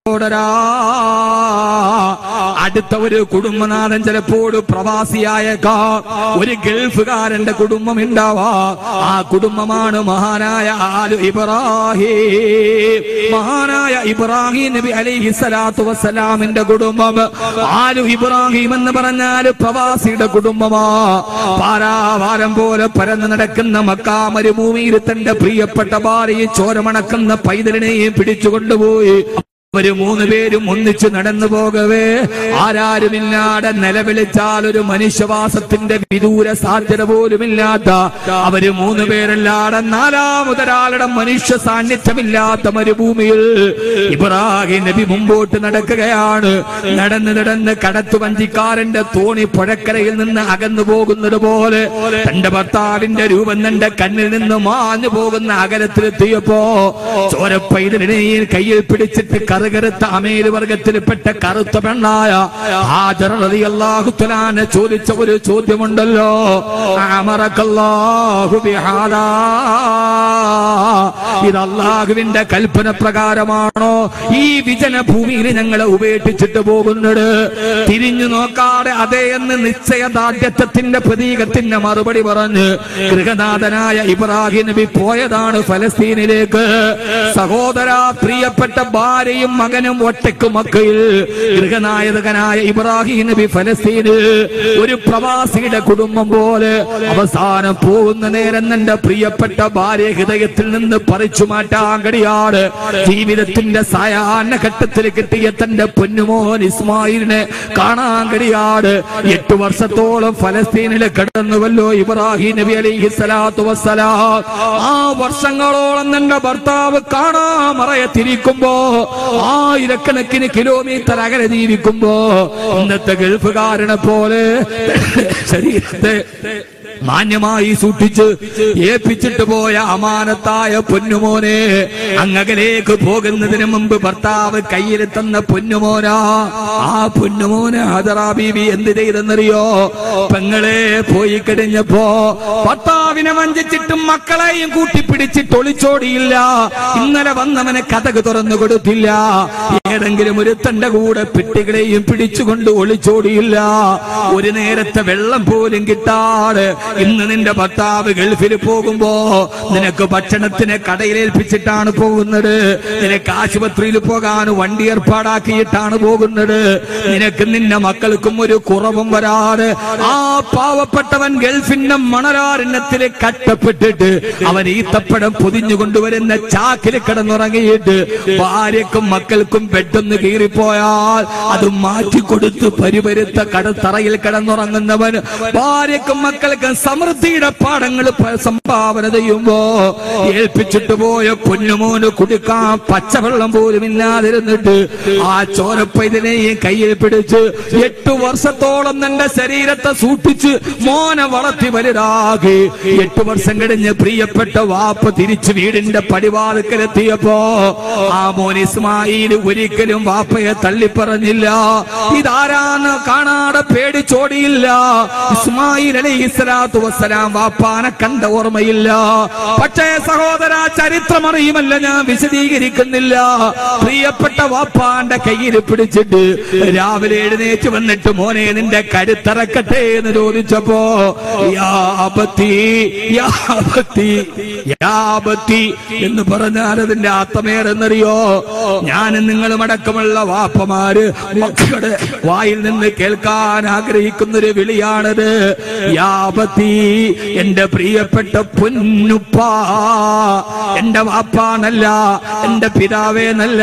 സഹോദരാ അടുത്ത ഒരു കുടുംബനാഥൻ ചിലപ്പോൾ പ്രവാസിയായേക്കാ ഒരു ഗൾഫുകാരന്റെ കുടുംബം ഉണ്ടാവാ ആ കുടുംബമാണ് മഹാനായ ആലു ഇബ്രാഹിം മഹാനായ ഇബ്രാഹിം നബി അലൈഹി സ്വലാത്തു വസ്സലാമിന്റെ കുടുംബം ആലു ഇബ്രാഹിം എന്ന് പറഞ്ഞാൽ പ്രവാസിയുടെ കുടുംബമാ പാരാവാരം പോലെ പരന്നു നടക്കുന്ന മക്കാ മരുഭൂമിയിൽ തന്റെ പ്രിയപ്പെട്ട ഭാര്യയെ ചോരമണക്കുന്ന പൈതലിനെയും പിടിച്ചുകൊണ്ടുപോയി അവര് മൂന്ന് പേരും ഒന്നിച്ചു നടന്നു പോകവേ ആരാരുമില്ലാതെ നിലവിളിച്ചാൽ ഒരു മനുഷ്യവാസത്തിന്റെ വിദൂര സാധ്യത പോലുമില്ലാത്ത അവര് മൂന്ന് പേരല്ലാതെ നാലാമതൊരാളുടെ മനുഷ്യ സാന്നിധ്യമില്ലാത്ത മരുഭൂമിയിൽ ഇബ്രാഹിം നബി മുമ്പോട്ട് നടക്കുകയാണ് നടന്ന് നടന്ന് കടത്തു വഞ്ചിക്കാരന്റെ തോണി പുഴക്കരയിൽ നിന്ന് അകന്നു പോകുന്നത് പോലെ തന്റെ ഭർത്താവിന്റെ രൂപം തന്റെ കണ്ണിൽ നിന്ന് മാഞ്ഞു പോകുന്ന അകലത്തിലെത്തിയപ്പോ ചോരപ്പൈതലിനെയും കയ്യിൽ പിടിച്ചിട്ട് കറുകറുത്ത അമേല് വർഗത്തിൽപ്പെട്ട കറുത്ത പെണ്ണായ ഹാജർ റളിയല്ലാഹു തആല ചോദിച്ച ഒരു ചോദ്യമുണ്ടല്ലോ അമറക്കല്ലാഹു ബിഹാദാ ഇത് അള്ളാഹുവിന്റെ കൽപ്പന പ്രകാരമാണോ ഈ വിജന ഭൂമിയിൽ ഞങ്ങളെ ഉപേക്ഷിച്ചിട്ട് പോകുന്നത് തിരിഞ്ഞു നോക്കാതെ അതേ എന്ന് നിശ്ചയദാർഢ്യത്വത്തിന്റെ പ്രതീകത്തിന്റെ മറുപടി പറഞ്ഞ് ഗൃഹനാഥനായ ഇബ്രാഹിം നബി പോയതാണ് ഫലസ്തീനിലേക്ക് സഹോദര പ്രിയപ്പെട്ട ഭാര്യയും മകനും ഒറ്റയ്ക്ക് മക്കയിൽ ഗൃഹനായകനായ ഇബ്രാഹിം നബി ഫലസ്തീന് ഒരു പ്രവാസിയുടെ കുടുംബം പോലെ അവസാനം പോകുന്ന നേരം തന്റെ പ്രിയപ്പെട്ട ഭാര്യ ഹൃദയത്തിൽ നിന്ന് പറിച്ചു മാറ്റാൻ കഴിയാട് ജീവിതത്തിന്റെ സായാഹ്ന ഘട്ടത്തിൽ കിട്ടിയ തന്റെ പൊന്നുമോൻ ഇസ്മായിലിനെ കാണാൻ കഴിയാട് എട്ട് വർഷത്തോളം ഫലസ്തീനിൽ കിടന്നുവല്ലോ ഇബ്രാഹിം നബി അലൈഹി സ്വലാത്തു വസ്സലാം ആ വർഷങ്ങളോളം തന്റെ ഭർത്താവ് കാണാമറയത്തിരിക്കുമ്പോ ആയിരക്കണക്കിന് കിലോമീറ്റർ അകലെ ജീവിക്കുമ്പോ ഇന്നത്തെ ഗൾഫുകാരനെ പോലെ ശരീരത്തെ മാന്യമായി സൂക്ഷിച്ച് ഏൽപ്പിച്ചിട്ട് പോയ അമാനത്തായ പൊന്നുമോനെ അങ്ങകലേക്ക് പോകുന്നതിന് മുമ്പ് ഭർത്താവ് കയ്യിൽ തന്ന പൊന്നുമോനാ ആ പൊന്നുമോനെ ഹദറാ ബീബി എന്ത് ചെയ്തെന്നറിയോ പെങ്ങളെ പോയി കഴിഞ്ഞപ്പോ ഭർത്താവിനെ വഞ്ചിച്ചിട്ടും മക്കളെയും കൂട്ടിപ്പിടിച്ചിട്ട് ഒളിച്ചോടിയില്ല ഇന്നലെ വന്നവനെ കഥക് തുറന്നു കൊടുത്തില്ല ഏതെങ്കിലും ഒരു തന്റെ കൂടെ പെട്ടികളെയും പിടിച്ചുകൊണ്ട് ഒളിച്ചോടിയില്ല ഒരു നേരത്തെ വെള്ളം പോലും കിട്ടാതെ ഇന്ന് നിന്റെ ഭർത്താവ് ഗൾഫിൽ പോകുമ്പോ നിനക്ക് ഭക്ഷണത്തിന് കടയിലേൽപ്പിച്ചിട്ടാണ് പോകുന്നത് നിനക്ക് ആശുപത്രിയിൽ പോകാൻ വണ്ടി ഏർപ്പാടാക്കിയിട്ടാണ് പോകുന്നത് നിനക്ക് നിന്റെ മക്കൾക്കും ഒരു കുറവും വരാതെ ആ പാവപ്പെട്ടവൻ ഗൾഫിന്റെ മണലാരണ്യത്തിൽ കഷ്ടപ്പെട്ടിട്ട് അവൻ ഈത്തപ്പഴം പൊതിഞ്ഞു കൊണ്ടുവരുന്ന ചാക്കിൽ കിടന്നുറങ്ങിയിട്ട് ഭാര്യക്കും മക്കൾക്കും ബെഡൊന്ന് കീറിപ്പോയാൽ അത് മാറ്റിക്കൊടുത്ത് പരിപരുത്ത കടത്തറയിൽ കിടന്നുറങ്ങുന്നവൻ ഭാര്യക്കും മക്കൾക്കും സമൃദ്ധിയുടെ പാഠങ്ങൾ പ- സംഭാവന ചെയ്യുമ്പോ ഏൽപ്പിച്ചിട്ട് പോയ പൊന്നുമോന് കുടിക്കാൻ പച്ചവെള്ളം പോലും ഇല്ലാതിരുന്നിട്ട് ആ ചോരപ്പൈതനെയും കയ്യിൽ പിടിച്ച് എട്ടു വർഷത്തോളം തന്റെ ശരീരത്തെ സൂക്ഷിച്ച് മോനെ വളർത്തി വലുതാകി എട്ടു വർഷം കഴിഞ്ഞ് പ്രിയപ്പെട്ട വാപ്പ തിരിച്ച് വീടിന്റെ പടിവാതിക്കലെത്തിയപ്പോ ആ മോൻ ഇസ്മായിൽ ഒരിക്കലും വാപ്പയെ തള്ളിപ്പറഞ്ഞില്ല ഇതാരാന്ന് കാണാതെ പേടിച്ചോടിയില്ല ഇസ്മായിൽ അലൈഹി സ്വലാത്തു വസ്സലാം വാപ്പാനെ കണ്ട ഓർമ്മയില്ല പക്ഷേ സഹോദര ചരിത്രം അറിയുമല്ല ഞാൻ വിശദീകരിക്കുന്നില്ല പ്രിയപ്പെട്ട വാപ്പാന്റെ കയ്യിൽ പിടിച്ചിട്ട് രാവിലെ എഴുന്നേറ്റ് വന്നിട്ട് മോനെ നിന്റെ കരുത്തിറക്കട്ടെ എന്ന് ചോദിച്ചപ്പോ യാപത്തി യാപത്തി യാപത്തി എന്ന് പറഞ്ഞാൽ അതിന്റെ ആത്മേറെന്നറിയോ ഞാനും നിങ്ങളും അടക്കമുള്ള വാപ്പമാര് മക്കളുടെ വായിൽ നിന്ന് കേൾക്കാൻ ആഗ്രഹിക്കുന്ന ഒരു വിളിയാണത് യാപത്തി എന്റെ പ്രിയപ്പെട്ട പൊന്നുപ്പാ എന്റെ വാപ്പാന്നല്ല എന്റെ പിതാവേന്നല്ല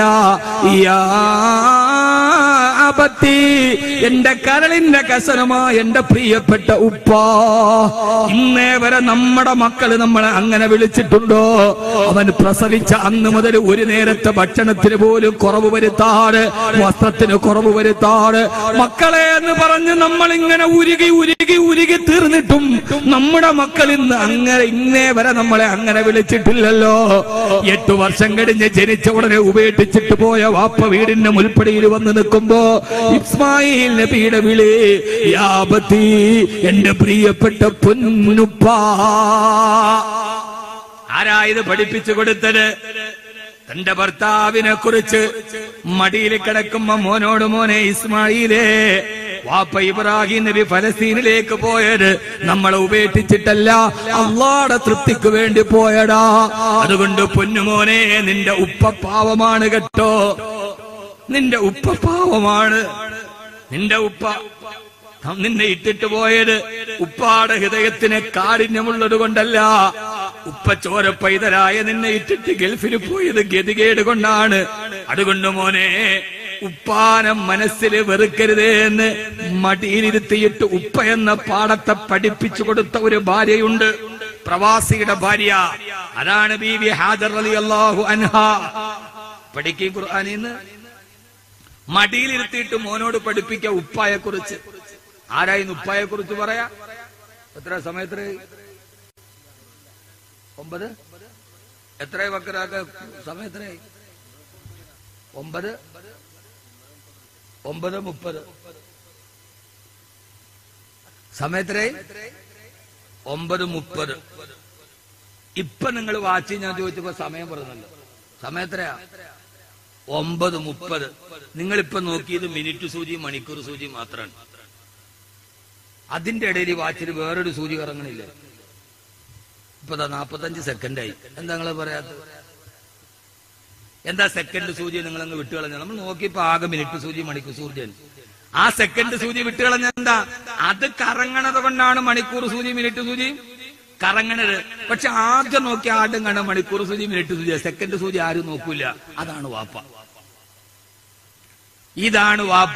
യാപത്തി എന്റെ കരളിന്റെ കസനമായ എന്റെ പ്രിയപ്പെട്ട ഉപ്പാ ഇന്നേ വരെ നമ്മുടെ മക്കള് നമ്മളെ അങ്ങനെ വിളിച്ചിട്ടുണ്ടോ അവൻ പ്രസവിച്ച അന്ന് മുതൽ ഒരു നേരത്തെ ഭക്ഷണത്തിന് പോലും കുറവ് വരുത്താറ് വസ്ത്രത്തിന് കുറവ് വരുത്താറ് മക്കളെ എന്ന് പറഞ്ഞ് നമ്മൾ ഇങ്ങനെ ഉരുകി ഉരുകി ഉരുകി തീർന്നിട്ടും നമ്മുടെ മക്കൾ ഇന്ന് അങ്ങനെ ഇന്നേ വരെ നമ്മളെ അങ്ങനെ വിളിച്ചിട്ടില്ലല്ലോ എട്ടു വർഷം കഴിഞ്ഞ് ജനിച്ച ഉടനെ ഉപേക്ഷിച്ചിട്ട് പോയ വാപ്പ വീടിന്റെ മുൽപ്പടിയിൽ വന്ന് നിൽക്കുമ്പോ ഇസ്മായിൽ നബിയുടെ വിളി യാപത്തി എന്റെ പ്രിയപ്പെട്ട പൊന്നുപ്പാ ആരാ ഇത് പഠിപ്പിച്ചു കൊടുത്തത് തന്റെ ഭർത്താവിനെ കുറിച്ച് മടിയിൽ കിടക്കുമ്പോ മോനോട് മോനെ ഇസ്മായിലേ വാപ്പ ഇബ്രാഹിം നബി ഫലസ്തീനിലേക്ക് പോയത് നമ്മളെ ഉപേക്ഷിച്ചിട്ടല്ല അള്ളാടെ തൃപ്തിക്ക് വേണ്ടി പോയടാ അതുകൊണ്ട് പൊന്നുമോനെ നിന്റെ ഉപ്പ പാവമാണ് കേട്ടോ നിന്റെ ഉപ്പ പാവമാണ് നിന്റെ ഉപ്പ നിന്നെ ഇട്ടിട്ട് പോയത് ഉപ്പാടെ ഹൃദയത്തിന് കാഠിന്യമുള്ളത് കൊണ്ടല്ല ഉപ്പ ചോര പൈതലായ നിന്നെ ഇട്ടിട്ട് ഗൾഫിൽ പോയത് ഗതികേട് കൊണ്ടാണ് അതുകൊണ്ട് മോനെ ഉപ്പാനം മനസ്സിൽ വെറുക്കരുതേ എന്ന് മടിയിലിരുത്തിയിട്ട് ഉപ്പ എന്ന പാഠത്തെ പഠിപ്പിച്ചു കൊടുത്ത ഒരു ഭാര്യയുണ്ട് പ്രവാസിയുടെ ഭാര്യ അതാണ് ബീവി ഹാജർ അലി അള്ളാഹു അൻഹ പഠിക്കും ഖുർആാനിന്ന് മടിയിലിരുത്തിയിട്ട് മോനോട് പഠിപ്പിക്ക ഉപ്പായെ കുറിച്ച് ആരായിരുന്നു ഉപ്പായെ കുറിച്ച് പറയാ എത്ര സമയത്ര ഒമ്പത് എത്ര വക്കറാക്ക സമയത്ര ഒമ്പത് ഒമ്പത് മുപ്പത് സമയത്രേ ഒമ്പത് മുപ്പത് ഇപ്പൊ നിങ്ങൾ വാച്ച് ഞാൻ ചോദിച്ചപ്പോ സമയം പറഞ്ഞല്ലോ സമയത്രയാ ഒമ്പത് മുപ്പത് നിങ്ങളിപ്പോ നോക്കിയത് മിനിറ്റ് സൂചി മണിക്കൂർ സൂചി മാത്രമാണ് അതിന്റെ ഇടയിൽ ഈ വാച്ചിൽ വേറൊരു സൂചി കറങ്ങണില്ലേ ഇപ്പൊ ദാ നാപ്പത്തഞ്ച് സെക്കൻഡായി എന്താ നിങ്ങൾ പറയാത്തത് എന്താ സെക്കൻഡ് സൂചി നിങ്ങൾ അങ്ങ് വിട്ടുകളഞ്ഞ നമ്മൾ നോക്കിയപ്പോ ആകെ മിനിറ്റ് സൂചി മണിക്കൂർ സൂചിയാണ് ആ സെക്കൻഡ് സൂചി വിട്ടുകളഞ്ഞ എന്താ അത് കറങ്ങണത് കൊണ്ടാണ് മണിക്കൂർ സൂചി മിനിറ്റ് സൂചി കറങ്ങണത് പക്ഷെ ആദ്യം നോക്കി ആദ്യം കാണാൻ മണിക്കൂർ സൂചി മിനിറ്റ് സൂചി സെക്കൻഡ് സൂചി ആരും നോക്കൂല അതാണ് വാപ്പ ഇതാണ് വാപ്പ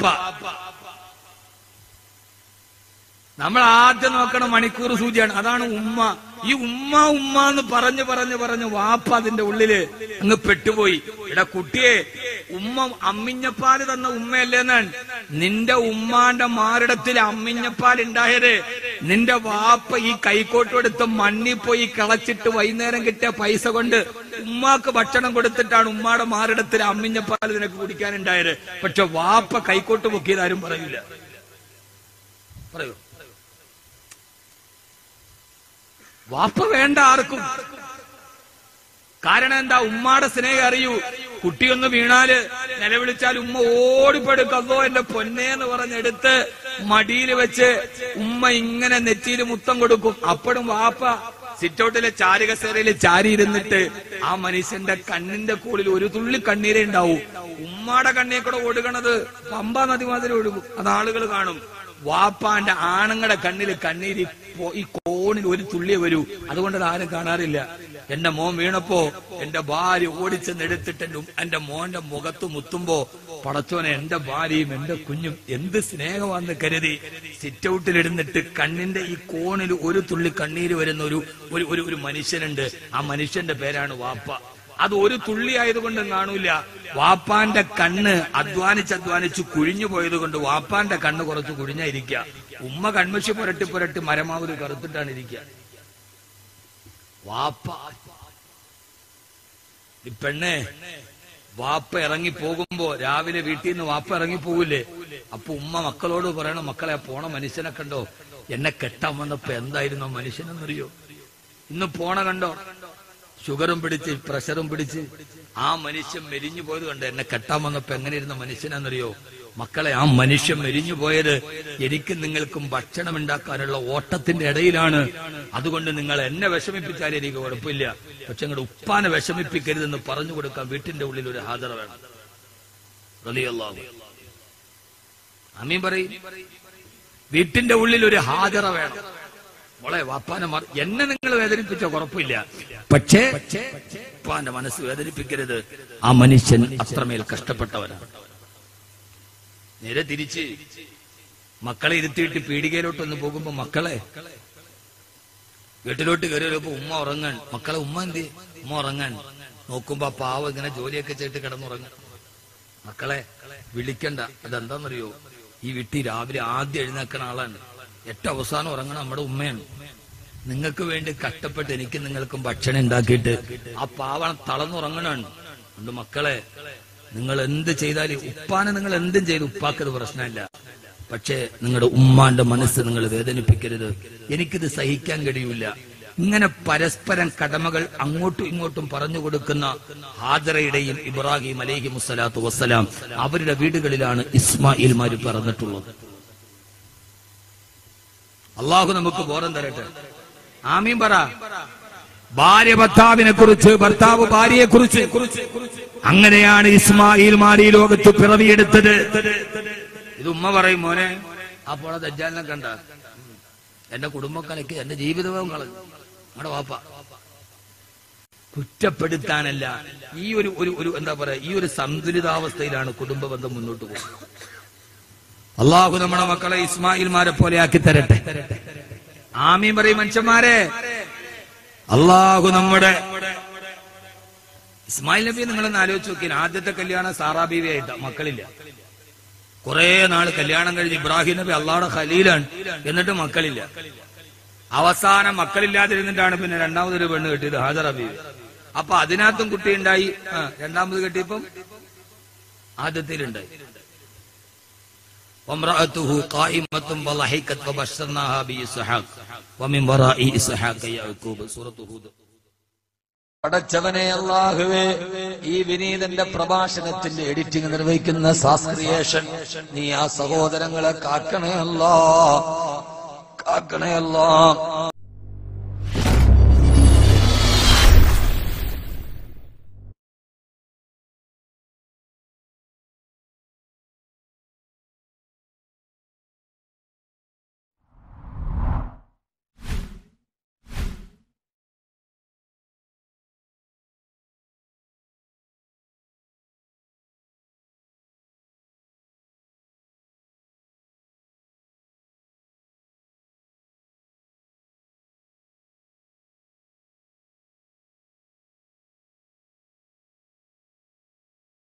നമ്മൾ ആദ്യം നോക്കണ മണിക്കൂർ സൂചിയാണ് അതാണ് ഉമ്മ ഈ ഉമ്മ ഉമ്മ എന്ന് പറഞ്ഞു പറഞ്ഞു പറഞ്ഞു വാപ്പ അതിന്റെ ഉള്ളില് അങ്ങ് പെട്ടുപോയി എടാ കുട്ടിയെ ഉമ്മ അമ്മിഞ്ഞപ്പാല് തന്ന ഉമ്മയല്ലേ എന്നാണ് നിന്റെ ഉമ്മാന്റെ മാറിടത്തിൽ അമ്മിഞ്ഞപ്പാൽ ഉണ്ടായത് നിന്റെ വാപ്പ ഈ കൈക്കോട്ട് എടുത്ത് മണ്ണിൽ പോയി കളച്ചിട്ട് വൈകുന്നേരം കിട്ടിയ പൈസ കൊണ്ട് ഉമ്മാക്ക് ഭക്ഷണം കൊടുത്തിട്ടാണ് ഉമ്മാടെ മാറിടത്തിൽ അമ്മിഞ്ഞപ്പാൽ നിനക്ക് കുടിക്കാനുണ്ടായത് പക്ഷെ വാപ്പ കൈക്കോട്ട് പൊക്കിയത് ആരും പറയില്ല പറയൂ വാപ്പ വേണ്ട ആർക്കും കാരണം എന്താ ഉമ്മാടെ സ്നേഹം അറിയൂ കുട്ടിയൊന്ന് വീണാല് നിലവിളിച്ചാൽ ഉമ്മ ഓടിപ്പെടുക്കതോ എന്റെ പൊന്നേന്ന് പറഞ്ഞെടുത്ത് മടിയിൽ വെച്ച് ഉമ്മ ഇങ്ങനെ നെറ്റിയിൽ മുത്തം കൊടുക്കും അപ്പോഴും വാപ്പ സിറ്റൗട്ടിലെ ചാരികസേരയിൽ ചാരി ഇരുന്നിട്ട് ആ മനുഷ്യന്റെ കണ്ണിന്റെ കൂടിൽ ഒരു തുള്ളി കണ്ണീരേ ഉണ്ടാവൂ ഉമ്മാടെ കണ്ണീർ കൂടെ ഒഴുകണത് പമ്പ നദി മാതിരി ഒഴുകും അത് ആളുകൾ കാണും വാപ്പാന്റെ ആണുങ്ങളുടെ കണ്ണിൽ കണ്ണീര് പോ- ഈ കോണിൽ ഒരു തുള്ളിയെ വരൂ അതുകൊണ്ട് അത് ആരും കാണാറില്ല എന്റെ മോൻ വീണപ്പോ എന്റെ ഭാര്യ ഓടിച്ചെന്ന് എടുത്തിട്ട് എന്റെ ഉം- എന്റെ മോന്റെ മുഖത്ത് മുത്തുമ്പോ പടച്ചോനെ എന്റെ ഭാര്യയും എന്റെ കുഞ്ഞും എന്ത് സ്നേഹമാണെന്ന് കരുതി സിറ്റ് ഔട്ടിലിരുന്നിട്ട് കണ്ണിന്റെ ഈ കോണിൽ ഒരു തുള്ളി കണ്ണീര് വരുന്ന ഒരു ഒരു ഒരു ഒരു മനുഷ്യനുണ്ട് ആ മനുഷ്യന്റെ പേരാണ് വാപ്പ അത് ഒരു തുള്ളി ആയതുകൊണ്ട് കാണൂല വാപ്പാന്റെ കണ്ണ് അധ്വാനിച്ച് അധ്വാനിച്ച് കുഴിഞ്ഞു പോയത് കൊണ്ട് വാപ്പാന്റെ കണ്ണ് കുറച്ച് കുഴിഞ്ഞായിരിക്കുക ഉമ്മ കൺമശി പുരട്ടി പുരട്ടി മരമാവൂര് കറുത്തിട്ടാണ് ഇരിക്കുക വാപ്പ ഈ പെണ്ണെ വാപ്പ ഇറങ്ങി പോകുമ്പോ രാവിലെ വീട്ടിൽ നിന്ന് വാപ്പ ഇറങ്ങി പോകില്ലേ അപ്പൊ ഉമ്മ മക്കളോട് പറയണം മക്കളെ ആ പോണ മനുഷ്യനെ കണ്ടോ എന്നെ കെട്ടാൻ വന്നപ്പോ എന്തായിരുന്നു ആ മനുഷ്യനെന്നറിയോ ഇന്ന് പോണ കണ്ടോ ഷുഗറും പിടിച്ച് പ്രഷറും പിടിച്ച് ആ മനുഷ്യൻ മെലിഞ്ഞു പോയത് കണ്ട് എന്നെ കെട്ടാൻ വന്നപ്പോ എങ്ങനെ ഇരുന്ന മനുഷ്യനാന്നറിയോ മക്കളെ ആ മനുഷ്യൻ മെലിഞ്ഞു പോയത് എനിക്കും നിങ്ങൾക്കും ഭക്ഷണം ഉണ്ടാക്കാനുള്ള ഓട്ടത്തിന്റെ ഇടയിലാണ് അതുകൊണ്ട് നിങ്ങൾ എന്നെ വിഷമിപ്പിച്ചാൽ എനിക്ക് കുഴപ്പമില്ല പക്ഷെ നിങ്ങളുടെ ഉപ്പാനെ വിഷമിപ്പിക്കരുതെന്ന് പറഞ്ഞു കൊടുക്കാൻ വീട്ടിന്റെ ഉള്ളിൽ ഒരു ഹാജർ വേണം റളിയല്ലാഹു. ആമീൻ പറയും വീട്ടിന്റെ ഉള്ളിൽ ഒരു ഹാജറ വേണം മോളെ വാപ്പാനെ മറ- എന്നെ നിങ്ങൾ വേദനിപ്പിച്ച കുഴപ്പമില്ല പക്ഷേ ഉപ്പാന്റെ മനസ്സ് വേദനിപ്പിക്കരുത് ആ മനുഷ്യൻ അത്രമേൽ കഷ്ടപ്പെട്ടവനാണ് നേരെ തിരിച്ച് മക്കളെ ഇരുത്തിയിട്ട് പീടികയിലോട്ടൊന്ന് പോകുമ്പോ മക്കളെ വീട്ടിലോട്ട് കയറിയപ്പോ ഉമ്മ ഉറങ്ങാൻ മക്കളെ ഉമ്മ എന്ത് ചെയ്യും? ഉമ്മ ഉറങ്ങാൻ നോക്കുമ്പോ ആ പാവം ഇങ്ങനെ ജോലിയൊക്കെ ചെയ്തിട്ട് കിടന്നുറങ്ങാൻ മക്കളെ വിളിക്കണ്ട അതെന്താന്നറിയോ ഈ വീട്ടിൽ രാവിലെ ആദ്യം എഴുന്നേക്കണ ആളാണ് ഏറ്റവും അവസാനം ഉറങ്ങണ നമ്മുടെ ഉമ്മയാണ് നിങ്ങൾക്ക് വേണ്ടി കഷ്ടപ്പെട്ട് എനിക്ക് നിങ്ങൾക്കും ഭക്ഷണം ഉണ്ടാക്കിയിട്ട് ആ പാവണ തളർന്നുറങ്ങണാണ് അതുകൊണ്ട് മക്കളെ നിങ്ങൾ എന്ത് ചെയ്താലും ഉപ്പാനെ നിങ്ങൾ എന്തും ചെയ്ത് ഉപ്പാക്കത് പ്രശ്നമില്ല പക്ഷേ നിങ്ങളുടെ ഉമ്മാന്റെ മനസ്സ് നിങ്ങൾ വേദനിപ്പിക്കരുത് എനിക്കിത് സഹിക്കാൻ കഴിയില്ല ഇങ്ങനെ പരസ്പരം കടമകൾ അങ്ങോട്ടും ഇങ്ങോട്ടും പറഞ്ഞു കൊടുക്കുന്ന ഹാജറയുടെയും ഇബ്രാഹിം അലൈഹി മുസ്സലാത്തു വസ്സലാം അവരുടെ വീടുകളിലാണ് ഇസ്മായിൽമാര് പിറന്നിട്ടുള്ളത് അള്ളാഹു നമുക്ക് ബോധം തരട്ടെ ആമീൻ പറ ഭാര്യ ഭർത്താവിനെ കുറിച്ച് ഭർത്താവ് ഭാര്യയെ കുറിച്ച് അങ്ങനെയാണ് ഇസ്മായിൽമാർ ഈ ലോകത്ത് പിറവിയെടുത്തത് ഇത് ഉമ്മ പറയും മോനെ അപ്പോൾ ദജ്ജാലിനെ കണ്ട എന്റെ കുടുംബക്കലയ്ക്ക് എന്റെ ജീവിതവും കളഞ്ഞു നമ്മുടെ വാപ്പ കുറ്റപ്പെടുത്താനല്ല ഈ ഒരു ഒരു ഒരു എന്താ പറയാ ഈ ഒരു സന്തുലിതാവസ്ഥയിലാണ് കുടുംബ ബന്ധം മുന്നോട്ട് പോകുന്നത് അള്ളാഹു നമ്മുടെ മക്കളെ ഇസ്മായിൽമാരെ പോലെ ആക്കി തരട്ടെ ആമീൻ പറയും മനുഷ്യന്മാരെ അള്ളാഹു നമ്മുടെ ഇസ്മായിൽ നബി നിങ്ങളൊന്ന് ആലോചിച്ച് നോക്കിയാൽ ആദ്യത്തെ കല്യാണം സാറാ ബീവിയായിട്ട മക്കളില്ല കുറെ നാൾ കല്യാണം കഴിഞ്ഞ് ഇബ്രാഹിം നബി അള്ളാഹുടെ ഖലീലാണ് എന്നിട്ട് മക്കളില്ല അവസാനം മക്കളില്ലാതിരുന്നിട്ടാണ് പിന്നെ രണ്ടാമതൊരു പെണ്ണ് കെട്ടിയത് ഹാജറ ബീവി അപ്പൊ അതിനകത്തും കുട്ടി ഉണ്ടായി ആ, രണ്ടാമത് കെട്ടിയപ്പം ആദ്യത്തിലുണ്ടായി وامرأته قائمة وضحكت فبشرناها بإسحاق ومن وراء إسحاق يعقوب سورة هود പടച്ചവനെ അള്ളാഹുവേ ഈ വിനീതന്റെ പ്രഭാഷണത്തിന്റെ എഡിറ്റിംഗ് നിർവഹിക്കുന്ന സാസ്ക്രിയേഷൻ നീ ആ സഹോദരങ്ങളെ കാക്കണേ അല്ലാ കാക്കണേ അല്ലാ